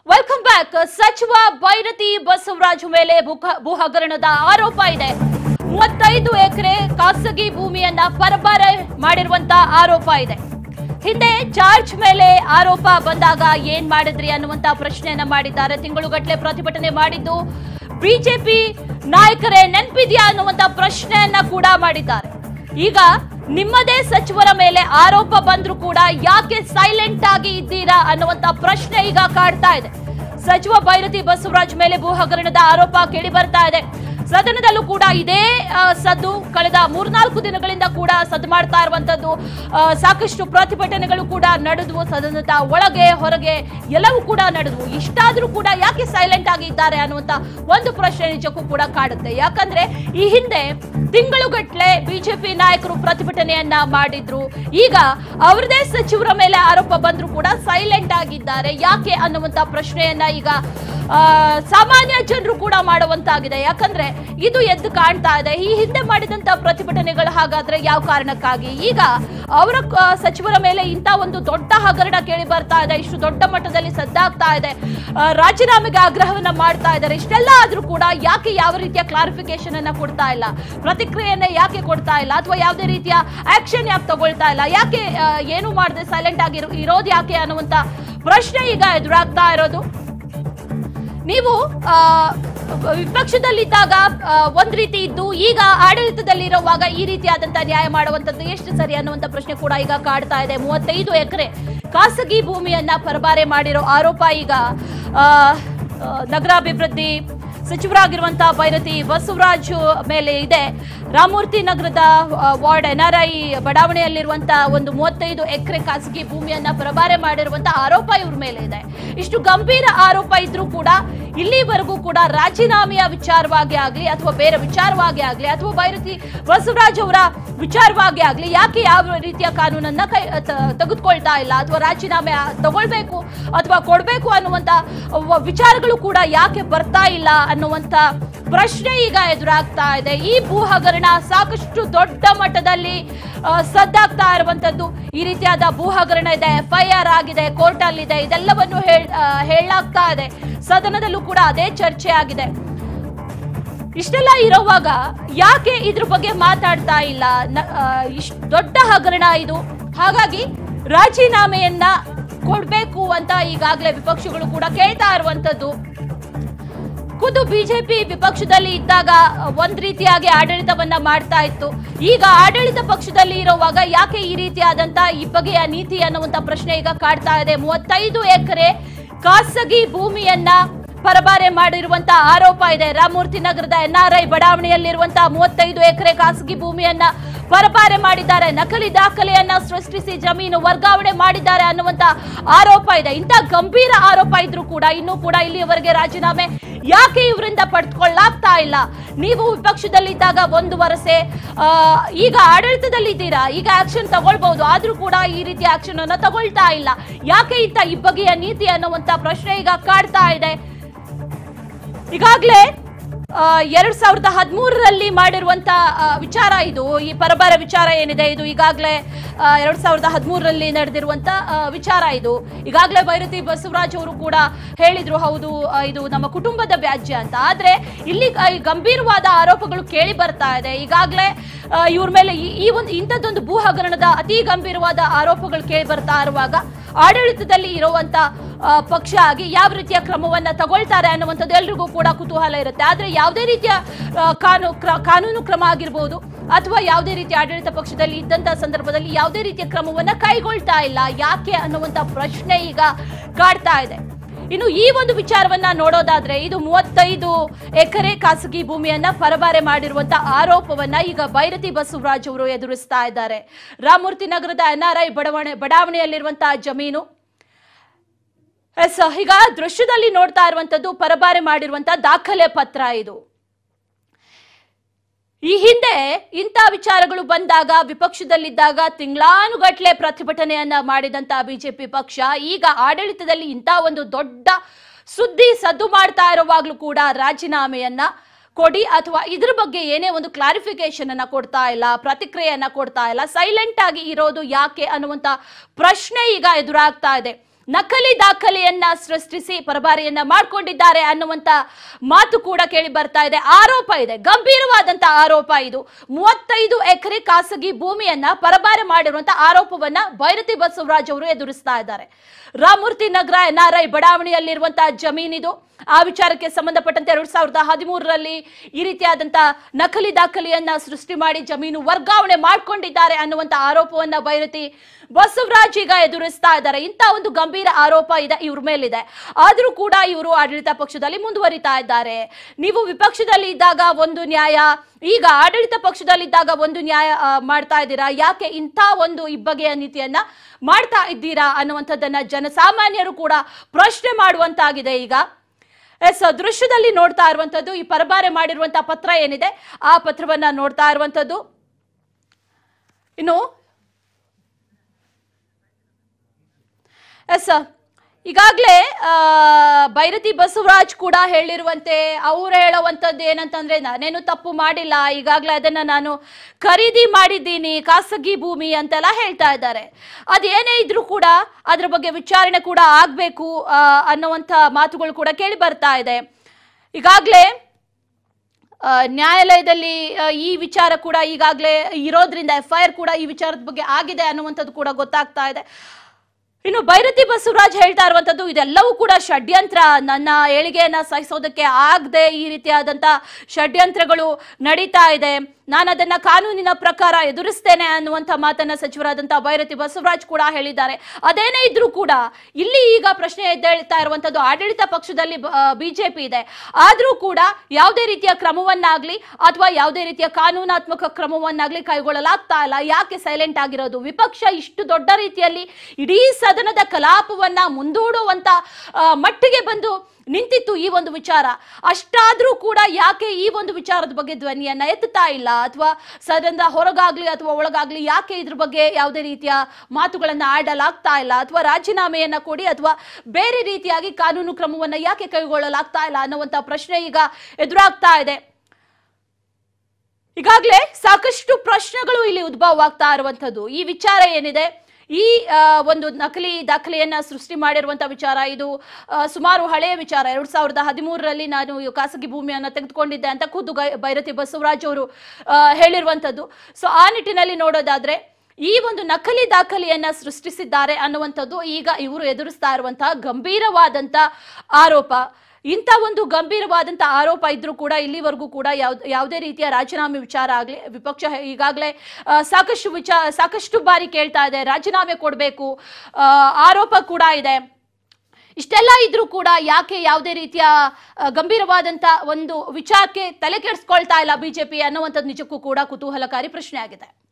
welcome back ಸಚಿವ ಬೈರತಿ ಬಸವರಾಜ್ ಮೇಲೆ ಭೂಕ- ಭೂ ಹಗರಣದ ಆರೋಪ ಇದೆ ಮೂವತ್ತೈದು ಎಕರೆ ಖಾಸಗಿ ಭೂಮಿಯನ್ನ ಪರಬಾರೆ ಮಾಡಿರುವಂತ ಆರೋಪ ಇದೆ ಹಿಂದೆ ಚಾರ್ಜ್ ಮೇಲೆ ಆರೋಪ ಬಂದಾಗ ಏನ್ ಮಾಡಿದ್ರಿ ಅನ್ನುವಂತ ಪ್ರಶ್ನೆಯನ್ನ ಮಾಡಿದ್ದಾರೆ ತಿಂಗಳುಗಟ್ಟಲೆ ಪ್ರತಿಭಟನೆ ಮಾಡಿದ್ದು ಬಿಜೆಪಿ ನಾಯಕರೇ ನೆನಪಿದ್ಯಾ ಅನ್ನುವಂತ ಪ್ರಶ್ನೆಯನ್ನ ಕೂಡ ಮಾಡಿದ್ದಾರೆ ಈಗ ನಿಮ್ಮದೇ ಸಚಿವರ ಮೇಲೆ ಆರೋಪ ಬಂದ್ರೂ ಕೂಡ ಯಾಕೆ ಸೈಲೆಂಟ್ ಆಗಿ ಇದ್ದೀರಾ ಅನ್ನುವಂತ ಪ್ರಶ್ನೆ ಈಗ ಕಾಡ್ತಾ ಇದೆ ಸಚಿವ ಬೈರತಿ ಬಸವರಾಜ್ ಮೇಲೆ ಭೂ ಹಗರಣದ ಆರೋಪ ಕೇಳಿ ಬರ್ತಾ ಇದೆ ಸದನದಲ್ಲೂ ಕೂಡ ಇದೇ ಆ, ಸದ್ದು ಕಳೆದ ಮೂರ್ನಾಲ್ಕು ದಿನಗಳಿಂದ ಕೂಡ ಸದ್ದು ಮಾಡ್ತಾ ಇರುವಂತದ್ದು ಆ, ಸಾಕಷ್ಟು ಪ್ರತಿಭಟನೆಗಳು ಕೂಡ ನಡೆದವು ಸದನದ ಒಳಗೆ ಹೊರಗೆ ಎಲ್ಲವೂ ಕೂಡ ನಡೆದವು ಇಷ್ಟಾದ್ರೂ ಕೂಡ ಯಾಕೆ ಸೈಲೆಂಟ್ ಆಗಿ ಇದ್ದಾರೆ ಅನ್ನುವಂತ ಒಂದು ಪ್ರಶ್ನೆ ನಿಜಕ್ಕೂ ಕೂಡ ಕಾಡುತ್ತೆ ಯಾಕಂದ್ರೆ ಈ ಹಿಂದೆ ತಿಂಗಳುಗಟ್ಲೆ ಬಿಜೆಪಿ ನಾಯಕರು ಪ್ರತಿಭಟನೆಯನ್ನ ಮಾಡಿದ್ರು ಈಗ ಅವರದೇ ಸಚಿವರ ಮೇಲೆ ಆರೋಪ ಬಂದ್ರು ಕೂಡ ಸೈಲೆಂಟ್ ಆಗಿದ್ದಾರೆ ಯಾಕೆ ಅನ್ನುವಂತ ಪ್ರಶ್ನೆಯನ್ನ ಈಗ ಆ, ಸಾಮಾನ್ಯ ಜನರು ಕೂಡ ಮಾಡುವಂತಾಗಿದೆ ಯಾಕಂದ್ರೆ ಇದು ಎದ್ದು ಕಾಣ್ತಾ ಇದೆ ಈ ಹಿಂದೆ ಮಾಡಿದಂತ ಪ್ರತಿಭಟನೆಗಳು ಹಾಗಾದ್ರೆ ಯಾವ ಕಾರಣಕ್ಕಾಗಿ ಈಗ ಅವರ ಕ- ಸಚಿವರ ಮೇಲೆ ಇಂತ ಒಂದು ದೊಡ್ಡ ಹಗರಣ ಕೇಳಿ ಬರ್ತಾ ಇದೆ ಇಷ್ಟು ದೊಡ್ಡ ಮಟ್ಟದಲ್ಲಿ ಸದ್ದಾಗ್ತಾ ಇದೆ ಆ, ರಾಜೀನಾಮೆಗೆ ಆಗ್ರಹವನ್ನ ಮಾಡ್ತಾ ಇದ್ದಾರೆ ಇಷ್ಟೆಲ್ಲ ಆದ್ರೂ ಕೂಡ ಯಾಕೆ ಯಾವ ರೀತಿಯ ಕ್ಲಾರಿಫಿಕೇಶನ್ ಅನ್ನ ಕೊಡ್ತಾ ಇಲ್ಲ ಪ್ರತಿಕ್ರಿಯೆಯನ್ನ ಯಾಕೆ ಕೊಡ್ತಾ ಇಲ್ಲ ಅಥವಾ ಯಾವುದೇ ರೀತಿಯ ಆಕ್ಷನ್ ಯಾಕೆ ತಗೊಳ್ತಾ ಇಲ್ಲ ಯಾಕೆ ಆ, ಏನು ಮಾಡದೆ ಸೈಲೆಂಟ್ ಆಗಿ ಇರೋದು ಯಾಕೆ ಅನ್ನುವಂತ ಪ್ರಶ್ನೆ ಈಗ ಎದುರಾಗ್ತಾ ಇರೋದು ನೀವು ಆ, ವಿಪಕ್ಷದಲ್ಲಿದ್ದಾಗ ಆ, ಒಂದ್ ರೀತಿ ಇದ್ದು ಈಗ ಆಡಳಿತದಲ್ಲಿರುವಾಗ ಈ ರೀತಿಯಾದಂತ ನ್ಯಾಯ ಮಾಡುವಂತದ್ದು ಎಷ್ಟು ಸರಿ ಅನ್ನುವಂತ ಪ್ರಶ್ನೆ ಕೂಡ ಈಗ ಕಾಡ್ತಾ ಇದೆ ಮೂವತ್ತೈದು ಎಕರೆ ಖಾಸಗಿ ಭೂಮಿಯನ್ನ ಪರಬಾರೆ ಮಾಡಿರೋ ಆರೋಪ ಈಗ ಆ, ಆ, ನಗರಾಭಿವೃದ್ಧಿ ಸಚಿವರಾಗಿರುವಂತಹ ಬೈರತಿ ಬಸವರಾಜ್ ಮೇಲೆ ಇದೆ ರಾಮಮೂರ್ತಿ ನಗರದ ಆ, ವಾರ್ಡ್ ಎನ್ಆರ್ಐ ಬಡಾವಣೆಯಲ್ಲಿರುವಂತಹ ಒಂದು ಮೂವತ್ತೈದು ಎಕರೆ ಖಾಸಗಿ ಭೂಮಿಯನ್ನ ಪರಬಾರೆ ಮಾಡಿರುವಂತಹ ಆರೋಪ ಇವ್ರ ಮೇಲೆ ಇದೆ ಇಷ್ಟು ಗಂಭೀರ ಆರೋಪ ಇದ್ರೂ ಕೂಡ ಇಲ್ಲಿವರೆಗೂ ಕೂಡ ರಾಜೀನಾಮೆಯ ವಿಚಾರವಾಗಿ ಆಗ್ಲಿ ಅಥವಾ ಬೇರೆ ವಿಚಾರವಾಗಿ ಆಗ್ಲಿ ಅಥವಾ ಬೈರತಿ ಬಸವರಾಜ್ ಅವರ ವಿಚಾರವಾಗಿ ಆಗ್ಲಿ ಯಾಕೆ ಯಾವ ರೀತಿಯ ಕಾನೂನನ್ನ ಕೈ ತ- ತೆಗೆದುಕೊಳ್ತಾ ಇಲ್ಲ ಅಥವಾ ರಾಜೀನಾಮೆ ಆ- ತಗೊಳ್ಬೇಕು ಅಥವಾ ಕೊಡ್ಬೇಕು ಅನ್ನುವಂತ ವ- ವಿಚಾರಗಳು ಕೂಡ ಯಾಕೆ ಬರ್ತಾ ಇಲ್ಲ ಅನ್ನುವಂತ ಪ್ರಶ್ನೆ ಈಗ ಎದುರಾಗ್ತಾ ಇದೆ ಈ ಭೂ ಹಗರಣ ಸಾಕಷ್ಟು ದೊಡ್ಡ ಮಟ್ಟದಲ್ಲಿ ಆ, ಸದ್ದಾಗ್ತಾ ಇರುವಂತದ್ದು ಈ ರೀತಿಯಾದ ಭೂ ಹಗರಣ ಇದೆ ಎಫ್ಐಆರ್ ಆಗಿದೆ ಕೋರ್ಟ್ ಅಲ್ಲಿದೆ ಇದೆಲ್ಲವನ್ನು ಹೇಳ್- ಆ, ಹೇಳಲಾಗ್ತಾ ಇದೆ ಸದನದಲ್ಲೂ ಕೂಡ ಅದೇ ಚರ್ಚೆ ಆಗಿದೆ ಇಷ್ಟೆಲ್ಲ ಇರೋವಾಗ ಯಾಕೆ ಇದ್ರ ಬಗ್ಗೆ ಮಾತಾಡ್ತಾ ಇಲ್ಲ ನ- ಆ, ಇಷ್ಟ್ ದೊಡ್ಡ ಹಗರಣ ಇದು ಹಾಗಾಗಿ ರಾಜೀನಾಮೆಯನ್ನ ಕೊಡ್ಬೇಕು ಅಂತ ಈಗಾಗಲೇ ವಿಪಕ್ಷಗಳು ಕೂಡ ಕೇಳ್ತಾ ಇರುವಂತದ್ದು ಖುದ್ದು ಬಿಜೆಪಿ ವಿಪಕ್ಷದಲ್ಲಿ ಇದ್ದಾಗ ಒಂದ್ ರೀತಿಯಾಗಿ ಆಡಳಿತವನ್ನ ಮಾಡ್ತಾ ಇತ್ತು ಈಗ ಆಡಳಿತ ಪಕ್ಷದಲ್ಲಿ ಇರುವಾಗ ಯಾಕೆ ಈ ರೀತಿಯಾದಂತ ಈ ಬಗೆಯ ನೀತಿ ಅನ್ನುವಂತ ಪ್ರಶ್ನೆ ಈಗ ಕಾಡ್ತಾ ಇದೆ ಮೂವತ್ತೈದು ಎಕರೆ ಖಾಸಗಿ ಭೂಮಿಯನ್ನ ಪರಬಾರೆ ಮಾಡಿರುವಂತ ಆರೋಪ ಇದೆ ರಾಮಮೂರ್ತಿ ನಗರದ ಎನ್ಆರ್ಐ ಬಡಾವಣೆಯಲ್ಲಿರುವಂತಹ ಮೂವತ್ತೈದು ಎಕರೆ ಖಾಸಗಿ ಭೂಮಿಯನ್ನ ಪರಬಾರೆ ಮಾಡಿದ್ದಾರೆ ನಕಲಿ ದಾಖಲೆಯನ್ನ ಸೃಷ್ಟಿಸಿ ಜಮೀನು ವರ್ಗಾವಣೆ ಮಾಡಿದ್ದಾರೆ ಅನ್ನುವಂತ ಆರೋಪ ಇದೆ ಇಂಥ ಗಂಭೀರ ಆರೋಪ ಇದ್ರೂ ಕೂಡ ಇನ್ನೂ ಕೂಡ ಇಲ್ಲಿಯವರೆಗೆ ರಾಜೀನಾಮೆ ಯಾಕೆ ಇವರಿಂದ ಪಡೆದುಕೊಳ್ಳಾಗ್ತಾ ಇಲ್ಲ ನೀವು ವಿಪಕ್ಷದಲ್ಲಿದ್ದಾಗ ಒಂದು ವರಸೆ ಆ, ಈಗ ಆಡಳಿತದಲ್ಲಿದ್ದೀರಾ ಈಗ ಆಕ್ಷನ್ ತಗೊಳ್ಬಹುದು ಆದ್ರೂ ಕೂಡ ಈ ರೀತಿಯ ಆಕ್ಷನ್ ಅನ್ನ ತಗೊಳ್ತಾ ಇಲ್ಲ ಯಾಕೆ ಇಂಥ ಈ ಬಗೆಯ ನೀತಿ ಅನ್ನುವಂತ ಪ್ರಶ್ನೆ ಈಗ ಕಾಡ್ತಾ ಇದೆ ಈಗಾಗಲೇ ಎರಡ್ ಸಾವಿರದ ಹದಿಮೂರರಲ್ಲಿ ಮಾಡಿರುವಂತ ಆ, ವಿಚಾರ ಇದು ಈ ಪರಬರ ವಿಚಾರ ಏನಿದೆ ಇದು ಈಗಾಗಲೇ ಎರಡ್ ಸಾವಿರದ ಹದಿಮೂರರಲ್ಲಿ ನಡೆದಿರುವಂತ ಆ, ವಿಚಾರ ಇದು ಈಗಾಗಲೇ ಬೈರತಿ ಬಸವರಾಜ್ ಅವರು ಕೂಡ ಹೇಳಿದ್ರು ಹೌದು ಆ, ಇದು ನಮ್ಮ ಕುಟುಂಬದ ವ್ಯಾಜ್ಯ ಅಂತ ಆದ್ರೆ ಇಲ್ಲಿ ಆ, ಈ ಗಂಭೀರವಾದ ಆರೋಪಗಳು ಕೇಳಿ ಬರ್ತಾ ಇದೆ ಈಗಾಗಲೇ ಇವ್ರ ಮೇಲೆ ಈ- ಈ ಒಂದು ಇಂಥದ್ದೊಂದು ಭೂ ಹಗರಣದ ಅತಿ ಗಂಭೀರವಾದ ಆರೋಪಗಳು ಕೇಳಿ ಬರ್ತಾ ಇರುವಾಗ ಆಡಳಿತದಲ್ಲಿ ಇರುವಂತ ಆ, ಪಕ್ಷ ಆಗಿ ಯಾವ ರೀತಿಯ ಕ್ರಮವನ್ನ ತಗೊಳ್ತಾರೆ ಅನ್ನುವಂಥದ್ದು ಎಲ್ರಿಗೂ ಕೂಡ ಕುತೂಹಲ ಇರುತ್ತೆ ಆದ್ರೆ ಯಾವುದೇ ರೀತಿಯ ಆ, ಕಾನೂ ಕ್ರ- ಕಾನೂನು ಕ್ರಮ ಆಗಿರ್ಬೋದು ಅಥವಾ ಯಾವುದೇ ರೀತಿಯ ಆಡಳಿತ ಪಕ್ಷದಲ್ಲಿ ಇದ್ದಂತ ಸಂದರ್ಭದಲ್ಲಿ ಯಾವುದೇ ರೀತಿಯ ಕ್ರಮವನ್ನ ಕೈಗೊಳ್ತಾ ಇಲ್ಲ ಯಾಕೆ ಅನ್ನುವಂತ ಪ್ರಶ್ನೆ ಈಗ ಕಾಡ್ತಾ ಇದೆ ಇನ್ನು ಈ ಒಂದು ವಿಚಾರವನ್ನ ನೋಡೋದಾದ್ರೆ ಇದು ಮೂವತ್ತೈದು ಎಕರೆ ಖಾಸಗಿ ಭೂಮಿಯನ್ನ ಪರಬಾರೆ ಮಾಡಿರುವಂತ ಆರೋಪವನ್ನ ಈಗ ಬೈರತಿ ಬಸವರಾಜ್ ಅವರು ಎದುರಿಸ್ತಾ ಇದ್ದಾರೆ ರಾಮಮೂರ್ತಿ ನಗರದ ಎನ್ಆರ್ಐ ಬಡಾವಣೆ ಬಡಾವಣೆಯಲ್ಲಿರುವಂತಹ ಜಮೀನು ಎಸ್ ಈಗ ದೃಶ್ಯದಲ್ಲಿ ನೋಡ್ತಾ ಇರುವಂತದ್ದು ಪರಬಾರೆ ಮಾಡಿರುವಂತ ದಾಖಲೆ ಪತ್ರ ಇದು ಈ ಹಿಂದೆ ಇಂಥ ವಿಚಾರಗಳು ಬಂದಾಗ ವಿಪಕ್ಷದಲ್ಲಿದ್ದಾಗ ತಿಂಗಳಾನುಗಟ್ಲೆ ಪ್ರತಿಭಟನೆಯನ್ನ ಮಾಡಿದಂತ ಬಿಜೆಪಿ ಪಕ್ಷ ಈಗ ಆಡಳಿತದಲ್ಲಿ ಇಂಥ ಒಂದು ದೊಡ್ಡ ಸುದ್ದಿ ಸದ್ದು ಮಾಡ್ತಾ ಇರುವಾಗ್ಲೂ ಕೂಡ ರಾಜೀನಾಮೆಯನ್ನ ಕೊಡಿ ಅಥವಾ ಇದ್ರ ಬಗ್ಗೆ ಏನೇ ಒಂದು ಕ್ಲಾರಿಫಿಕೇಶನ್ ಅನ್ನ ಕೊಡ್ತಾ ಇಲ್ಲ ಪ್ರತಿಕ್ರಿಯೆಯನ್ನ ಕೊಡ್ತಾ ಇಲ್ಲ ಸೈಲೆಂಟ್ ಆಗಿ ಇರೋದು ಯಾಕೆ ಅನ್ನುವಂತ ಪ್ರಶ್ನೆ ಈಗ ಎದುರಾಗ್ತಾ ಇದೆ ನಕಲಿ ದಾಖಲೆಯನ್ನ ಸೃಷ್ಟಿಸಿ ಪರಭಾರಿಯನ್ನ ಮಾಡ್ಕೊಂಡಿದ್ದಾರೆ ಅನ್ನುವಂತ ಮಾತು ಕೂಡ ಕೇಳಿ ಬರ್ತಾ ಇದೆ ಆರೋಪ ಇದೆ ಗಂಭೀರವಾದಂತ ಆರೋಪ ಇದು ಮೂವತ್ತೈದು ಎಕರೆ ಖಾಸಗಿ ಭೂಮಿಯನ್ನ ಪರಭಾರೆ ಮಾಡಿರುವಂತ ಆರೋಪವನ್ನ ಭೈರತಿ ಬಸವರಾಜ್ ಅವರು ಎದುರಿಸ್ತಾ ಇದ್ದಾರೆ ರಾಮೂರ್ತಿ ನಗರ ಎನ್ಆರ್ಐ ಬಡಾವಣೆಯಲ್ಲಿರುವಂತಹ ಜಮೀನಿದು ಆ ವಿಚಾರಕ್ಕೆ ಸಂಬಂಧಪಟ್ಟಂತೆ ಎರಡ್ ಸಾವಿರದ ಹದಿಮೂರರಲ್ಲಿ ಈ ರೀತಿಯಾದಂತ ನಕಲಿ ದಾಖಲೆಯನ್ನ ಸೃಷ್ಟಿ ಮಾಡಿ ಜಮೀನು ವರ್ಗಾವಣೆ ಮಾಡ್ಕೊಂಡಿದ್ದಾರೆ ಅನ್ನುವಂತ ಆರೋಪವನ್ನ ಭೈರತಿ ಬಸವರಾಜ್ ಈಗ ಎದುರಿಸ್ತಾ ಇದ್ದಾರೆ ಇಂತ ಒಂದು ಗಂಭೀರ ಆರೋಪ ಇದೆ ಇವ್ರ ಮೇಲಿದೆ ಆದ್ರೂ ಕೂಡ ಇವರು ಆಡಳಿತ ಪಕ್ಷದಲ್ಲಿ ಮುಂದುವರಿತಾ ಇದ್ದಾರೆ ನೀವು ವಿಪಕ್ಷದಲ್ಲಿ ಇದ್ದಾಗ ಒಂದು ನ್ಯಾಯ ಈಗ ಆಡಳಿತ ಪಕ್ಷದಲ್ಲಿದ್ದಾಗ ಒಂದು ನ್ಯಾಯ ಆ, ಮಾಡ್ತಾ ಇದ್ದೀರಾ ಯಾಕೆ ಇಂಥ ಒಂದು ಇಬ್ಬಗೆಯ ನೀತಿಯನ್ನ ಮಾಡ್ತಾ ಇದ್ದೀರಾ ಅನ್ನುವಂಥದ್ದನ್ನ ಜನಸಾಮಾನ್ಯರು ಕೂಡ ಪ್ರಶ್ನೆ ಮಾಡುವಂತಾಗಿದೆ ಈಗ ಎಸ್ ದೃಶ್ಯದಲ್ಲಿ ನೋಡ್ತಾ ಇರುವಂತದ್ದು ಈ ಪರಬಾರೆ ಮಾಡಿರುವಂತಹ ಪತ್ರ ಏನಿದೆ ಆ ಪತ್ರವನ್ನ ನೋಡ್ತಾ ಇರುವಂತದ್ದು ಇನ್ನು ಎಸ್ ಈಗಾಗಲೇ ಭೈರತಿ ಬಸವರಾಜ್ ಕೂಡ ಹೇಳಿರುವಂತೆ ಅವ್ರು ಹೇಳುವಂಥದ್ದು ಏನಂತಂದ್ರೆ ನಾನೇನು ತಪ್ಪು ಮಾಡಿಲ್ಲ ಈಗಾಗಲೇ ಅದನ್ನ ನಾನು ಖರೀದಿ ಮಾಡಿದ್ದೀನಿ ಖಾಸಗಿ ಭೂಮಿ ಅಂತೆಲ್ಲ ಹೇಳ್ತಾ ಇದ್ದಾರೆ ಅದೇನೇ ಇದ್ರೂ ಕೂಡ ಅದ್ರ ಬಗ್ಗೆ ವಿಚಾರಣೆ ಕೂಡ ಆಗಬೇಕು ಅನ್ನುವಂಥ ಮಾತುಗಳು ಕೂಡ ಕೇಳಿ ಬರ್ತಾ ಇದೆ ಈಗಾಗಲೇ ಆ, ನ್ಯಾಯಾಲಯದಲ್ಲಿ ಆ, ಈ ವಿಚಾರ ಕೂಡ ಈಗಾಗಲೇ ಇರೋದ್ರಿಂದ ಎಫ್ ಐ ಆರ್ ಕೂಡ ಈ ವಿಚಾರದ ಬಗ್ಗೆ ಆಗಿದೆ ಅನ್ನುವಂಥದ್ದು ಕೂಡ ಗೊತ್ತಾಗ್ತಾ ಇದೆ ಇನ್ನು ಭೈರತಿ ಬಸವರಾಜ್ ಹೇಳ್ತಾ ಇರುವಂತದ್ದು ಇದೆಲ್ಲವೂ ಕೂಡ ಷಡ್ಯಂತ್ರ ನನ್ನ ಏಳಿಗೆಯನ್ನ ಸಹಿಸೋದಕ್ಕೆ ಆಗದೆ ಈ ರೀತಿಯಾದಂತ ಷಡ್ಯಂತ್ರಗಳು ನಡೀತಾ ಇದೆ ನಾನು ಅದನ್ನ ಕಾನೂನಿನ ಪ್ರಕಾರ ಎದುರಿಸ್ತೇನೆ ಅನ್ನುವಂಥ ಮಾತನ್ನ ಸಚಿವರಾದಂತಹ ಭೈರತಿ ಬಸವರಾಜ್ ಕೂಡ ಹೇಳಿದ್ದಾರೆ ಅದೇನೇ ಇದ್ರೂ ಕೂಡ ಇಲ್ಲಿ ಈಗ ಪ್ರಶ್ನೆ ಎದ್ದೇಳ್ತಾ ಇರುವಂತದ್ದು ಆಡಳಿತ ಪಕ್ಷದಲ್ಲಿ ಬಿಜೆಪಿ ಇದೆ ಆದ್ರೂ ಕೂಡ ಯಾವುದೇ ರೀತಿಯ ಕ್ರಮವನ್ನಾಗ್ಲಿ ಅಥವಾ ಯಾವುದೇ ರೀತಿಯ ಕಾನೂನಾತ್ಮಕ ಕ್ರಮವನ್ನಾಗ್ಲಿ ಕೈಗೊಳ್ಳಲಾಗ್ತಾ ಇಲ್ಲ ಯಾಕೆ ಸೈಲೆಂಟ್ ಆಗಿರೋದು ವಿಪಕ್ಷ ಇಷ್ಟು ದೊಡ್ಡ ರೀತಿಯಲ್ಲಿ ಇಡೀ ಸದನದ ಕಲಾಪವನ್ನ ಮುಂದೂಡುವಂತ ಆ, ಮಟ್ಟಿಗೆ ಬಂದು ನಿಂತಿತ್ತು ಈ ಒಂದು ವಿಚಾರ ಅಷ್ಟಾದ್ರೂ ಕೂಡ ಯಾಕೆ ಈ ಒಂದು ವಿಚಾರದ ಬಗ್ಗೆ ಧ್ವನಿಯನ್ನ ಎತ್ತುತ್ತಾ ಇಲ್ಲ ಅಥವಾ ಸದನದ ಹೊರಗಾಗ್ಲಿ ಅಥವಾ ಒಳಗಾಗ್ಲಿ ಯಾಕೆ ಇದ್ರ ಬಗ್ಗೆ ಯಾವುದೇ ರೀತಿಯ ಮಾತುಗಳನ್ನ ಆಡಲಾಗ್ತಾ ಇಲ್ಲ ಅಥವಾ ರಾಜೀನಾಮೆಯನ್ನ ಕೊಡಿ ಅಥವಾ ಬೇರೆ ರೀತಿಯಾಗಿ ಕಾನೂನು ಕ್ರಮವನ್ನ ಯಾಕೆ ಕೈಗೊಳ್ಳಲಾಗ್ತಾ ಇಲ್ಲ ಅನ್ನುವಂತ ಪ್ರಶ್ನೆ ಈಗ ಎದುರಾಗ್ತಾ ಇದೆ ಈಗಾಗಲೇ ಸಾಕಷ್ಟು ಪ್ರಶ್ನೆಗಳು ಇಲ್ಲಿ ಉದ್ಭವವಾಗ್ತಾ ಇರುವಂತದ್ದು ಈ ವಿಚಾರ ಏನಿದೆ ಈ ಆ, ಒಂದು ನಕಲಿ ದಾಖಲೆಯನ್ನ ಸೃಷ್ಟಿ ಮಾಡಿರುವಂತ ವಿಚಾರ ಇದು ಆ, ಸುಮಾರು ಹಳೆಯ ವಿಚಾರ ಎರಡ್ ಸಾವಿರದ ಹದಿಮೂರರಲ್ಲಿ ನಾನು ಈ ಖಾಸಗಿ ಭೂಮಿಯನ್ನ ತೆಗೆದುಕೊಂಡಿದ್ದೆ ಅಂತ ಖುದ್ದು ಗೈ- ಭೈರತಿ ಬಸವರಾಜ್ ಅವರು ಆ, ಹೇಳಿರುವಂತದ್ದು ಸೊ ಆ ನಿಟ್ಟಿನಲ್ಲಿ ನೋಡೋದಾದ್ರೆ ಈ ಒಂದು ನಕಲಿ ದಾಖಲೆಯನ್ನ ಸೃಷ್ಟಿಸಿದ್ದಾರೆ ಅನ್ನುವಂಥದ್ದು ಈಗ ಇವರು ಎದುರಿಸ್ತಾ ಇರುವಂತಹ ಗಂಭೀರವಾದಂತ ಆರೋಪ ಇಂಥ ಒಂದು ಗಂಭೀರವಾದಂಥ ಆರೋಪ ಇದ್ರೂ ಕೂಡ ಇಲ್ಲಿವರೆಗೂ ಕೂಡ ಯಾವ್ದು ಯಾವುದೇ ರೀತಿಯ ರಾಜೀನಾಮೆ ವಿಚಾರ ಆಗಲಿ ವಿಪಕ್ಷ ಈಗಾಗಲೇ ಆ, ಸಾಕಷ್ಟು ವಿಚಾರ ಸಾಕಷ್ಟು ಬಾರಿ ಕೇಳ್ತಾ ಇದೆ ರಾಜೀನಾಮೆ ಕೊಡಬೇಕು ಆರೋಪ ಕೂಡ ಇದೆ ಇಷ್ಟೆಲ್ಲ ಇದ್ರೂ ಕೂಡ ಯಾಕೆ ಯಾವುದೇ ರೀತಿಯ ಆ, ಗಂಭೀರವಾದಂಥ ಒಂದು ವಿಚಾರಕ್ಕೆ ತಲೆ ಕೆಡಿಸ್ಕೊಳ್ತಾ ಇಲ್ಲ ಬಿಜೆಪಿ ಅನ್ನುವಂಥದ್ದು ನಿಜಕ್ಕೂ ಕೂಡ ಕುತೂಹಲಕಾರಿ ಪ್ರಶ್ನೆ ಆಗಿದೆ